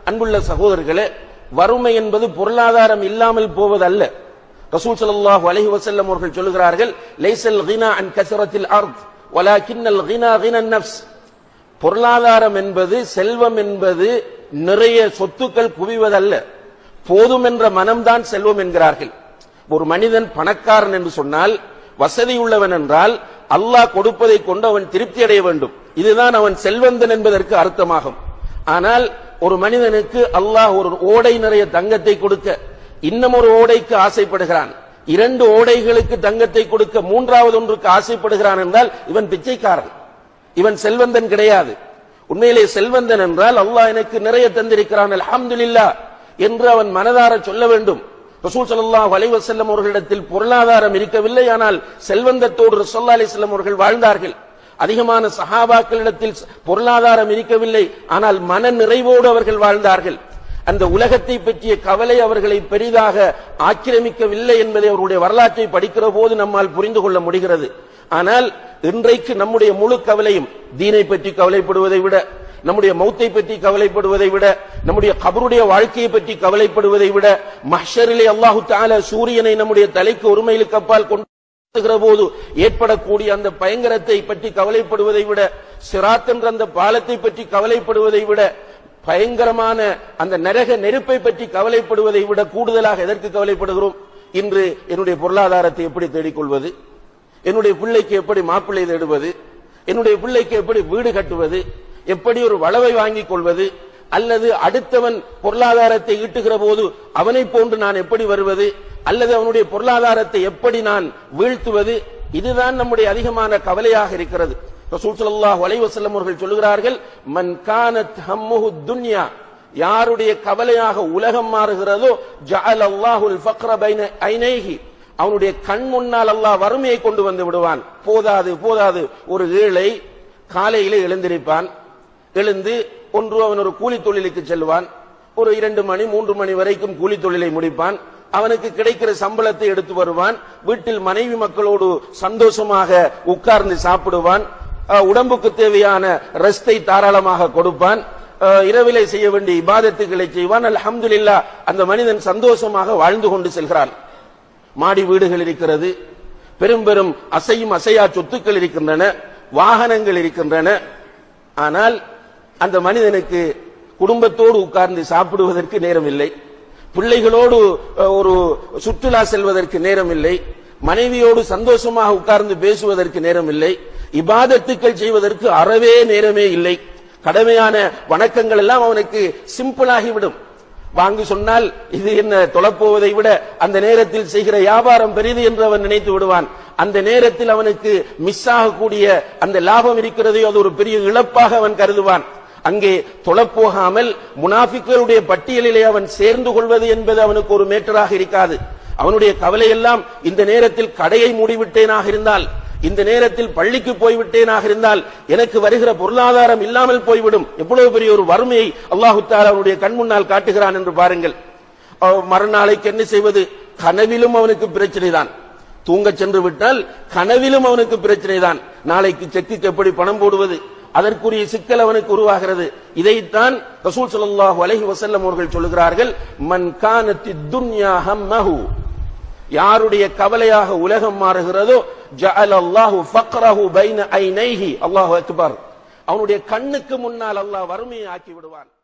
அன்புள்ள சகோதரர்களே வறுமை என்பது பொருளாதாரம் இல்லாமல் போவதல்ல ரசூல் ஸல்லல்லாஹு அலைஹி வஸல்லம் அவர்கள் சொல்லுகிறார்கள் லைஸல் கினா அன் கஸரத்தில் அர்த் வலாக்கின்னல் கினா கினா நஃப்ஸ் பொருளாதாரம் என்பது செல்வம் என்பது நிறைய சொத்துக்கள் குவிவதல்ல போதும் என்ற மனம்தான் செல்வம் என்கிறார்கள் ஒரு மனிதன் பணக்காரன் என்று சொன்னால் வசதி உள்ளவன் என்றால் அல்லாஹ் கொடுப்பதை கொண்டு அவன் திருப்தி அடைய வேண்டும் இதுதான் அவன் செல்வந்தன் என்பதற்கு அர்த்தமாகும் ஆனால் ஒரு மனிதனுக்கு அல்லாஹ் ஒரு ஓடை நிறைய தங்கத்தை கொடுக்க இன்னும் ஒரு ஓடைக்கு ஆசைப்படுகிறான் இரண்டு ஓடைகளுக்கு தங்கத்தை கொடுக்க மூன்றாவது ஒன்றுக்கு ஆசைப்படுகிறான் என்றால் இவன் பிச்சைக்காரன் இவன் செல்வந்தன் கிடையாது உண்மையிலே செல்வந்தன் என்றால் அல்லாஹ் எனக்கு நிறைய தந்திருக்கிறான் அல்ஹம்துலில்லாஹ் என்று அவன் மனதார சொல்ல வேண்டும் ரசூல் ஸல்லல்லாஹு அலைஹி வஸல்லம் அவர்களிடத்தில் பொருளாதாரம் இருக்கவில்லை ஆனால் செல்வந்தத்தோடு ரசூலுல்லாஹி அலைஹி வஸல்லம் அவர்கள் வாழ்ந்தார்கள் அதிகமான சஹாபாக்களிடத்தில் பொருளாதாரம் இருக்கவில்லை ஆனால் மன நிறைவோடு அவர்கள் வாழ்ந்தார்கள் அந்த உலகத்தை பற்றிய கவலை அவர்களை பெரிதாக ஆக்கிரமிக்கவில்லை என்பதை அவருடைய வரலாற்றை படிக்கிற போது நம்மால் புரிந்து கொள்ள முடிகிறது ஆனால் இன்றைக்கு நம்முடைய முழு கவலையும் தீனை பற்றி கவலைப்படுவதை விட நம்முடைய மௌத்தை பற்றி கவலைப்படுவதை விட நம்முடைய கபருடைய வாழ்க்கையை பற்றி கவலைப்படுவதை விட மஹ்ஷரிலே அல்லாஹு தஆலா சூரியனை நம்முடைய தலைக்கு ஒருமையிலுக்கு அப்பால் கொண்டு செலுத்துகிற போது ஏற்படக்கூடிய அந்த பயங்கரத்தை பற்றி கவலைப்படுவதை விட சிராத் என்ற அந்த பாலத்தை பற்றி கவலைப்படுவதை விட பயங்கரமான அந்த நரக நெருப்பை பற்றி கவலைப்படுவதை விட கூடுதலாக எதற்கு கவலைப்படுகிறோம் இன்று என்னுடைய பொருளாதாரத்தை எப்படி தேடிக்கொள்வது என்னுடைய பிள்ளைக்கு எப்படி மாப்பிள்ளை தேடுவது என்னுடைய பிள்ளைக்கு எப்படி வீடு கட்டுவது எப்படி ஒரு வளவை வாங்கிக் கொள்வது அல்லது அடுத்தவன் பொருளாதாரத்தை ஈட்டுகிற போது அவனை போன்று நான் எப்படி வருவது அல்லது அவனுடைய பொருளாதாரத்தை எப்படி நான் வீழ்த்துவது இதுதான் நம்முடைய அதிகமான கவலையாக இருக்கிறது ரசூல் ஸல்லல்லாஹு அலைஹி வஸல்லம் அவர்கள் சொல்கிறார்கள் மன் கானத் ஹம்முஹு துன்யா யாருடைய கவலையாக உலகம் மாறுகிறதோ ஜஅல அல்லாஹுல் ஃபக்ர பைன ஐனைஹி அவனுடைய கண் முன்னால் அல்லாஹ் வறுமையை கொண்டு வந்து விடுவான் போதாது போதாது ஒரு ஏழை காலையிலே எழுந்திருப்பான் எழுந்து ஒன்று அவன் ஒரு கூலி தொழிலுக்கு செல்வான் ஒரு இரண்டு மணி மூன்று மணி வரைக்கும் கூலி தொழிலை முடிப்பான் அவனுக்கு கிடைக்கிற சம்பளத்தை எடுத்து வருவான் வீட்டில் மனைவி மக்களோடு சந்தோஷமாக உட்கார்ந்து சாப்பிடுவான் அஹ், உடம்புக்கு தேவையான ரெஸ்டை தாராளமாக கொடுப்பான் அஹ், இரவிலே செய்ய வேண்டிய இபாதத்துகளை செய்வான் அல்ஹம்துலில்லாஹ் அந்த மனிதன் சந்தோஷமாக வாழ்ந்து கொண்டு செல்கிறான் மாடி வீடுகள் இருக்கிறது பெரும் பெரும் அசையும் அசையா சொத்துக்கள் இருக்கின்றன வாகனங்கள் இருக்கின்றன ஆனால் அந்த மனிதனுக்கு குடும்பத்தோடு உட்கார்ந்து சாப்பிடுவதற்கு நேரம் இல்லை பிள்ளைகளோடு அஹ், ஒரு சுற்றுலா செல்வதற்கு நேரம் இல்லை மனைவியோடு சந்தோஷமாக உட்கார்ந்து பேசுவதற்கு நேரம் இல்லை இபாதத்துக்கள் செய்வதற்கு அறவே நேரமே இல்லை கடமையான வணக்கங்கள் எல்லாம் அவனுக்கு சிம்பிளாகிவிடும் வாங்கி சொன்னால் இது என்ன தொலைப்போவதை விட அந்த நேரத்தில் செய்கிற வியாபாரம் பெரிது என்று அவன் நினைத்து விடுவான் அந்த நேரத்தில் அவனுக்கு மிஸ் ஆகக்கூடிய அந்த லாபம் இருக்கிறதே அது ஒரு பெரிய இழப்பாக அவன் கருதுவான் அங்கே தொலைப்போகாமல் முனாஃபிக்களுடைய பட்டியலிலே அவன் சேர்ந்து கொள்வது என்பது அவனுக்கு ஒரு மேட்டராக இருக்காது அவனுடைய கவலையெல்லாம் இந்த நேரத்தில் கடையை மூடிவிட்டேனாக இருந்தால் இந்த நேரத்தில் பள்ளிக்கு போய்விட்டேனாக இருந்தால் எனக்கு வருகிற பொருளாதாரம் இல்லாமல் போய்விடும் எவ்வளவு பெரிய ஒரு வறுமையை அல்லாஹு தாலா அவனுடைய கண் முன்னால் காட்டுகிறான் என்று பாருங்கள் அவ் மறுநாளைக்கு என்ன செய்வது கனவிலும் அவனுக்கு பிரச்சனை தான் தூங்கச் சென்று விட்டால் கனவிலும் அவனுக்கு பிரச்சனை தான் நாளைக்கு செக்குக்கு எப்படி பணம் போடுவது அதற்குரிய சிக்கல் அவனுக்கு உருவாகிறது இதைத்தான் ரசூல் ஸல்லல்லாஹு அலைஹி வஸல்லம் அவர்கள் சொல்கிறார்கள் மன் கானத்தி துன்யா ஹம்மஹு யாருடைய கவலையாக உலகம் மாறுகிறதோ ஜஅல அல்லாஹு ஃபக்ரஹு பைன ஐனைஹி அல்லாஹு அக்பர் அவனுடைய கண்ணுக்கு முன்னால் அல்லாஹ் வறுமையை ஆக்கி விடுவான்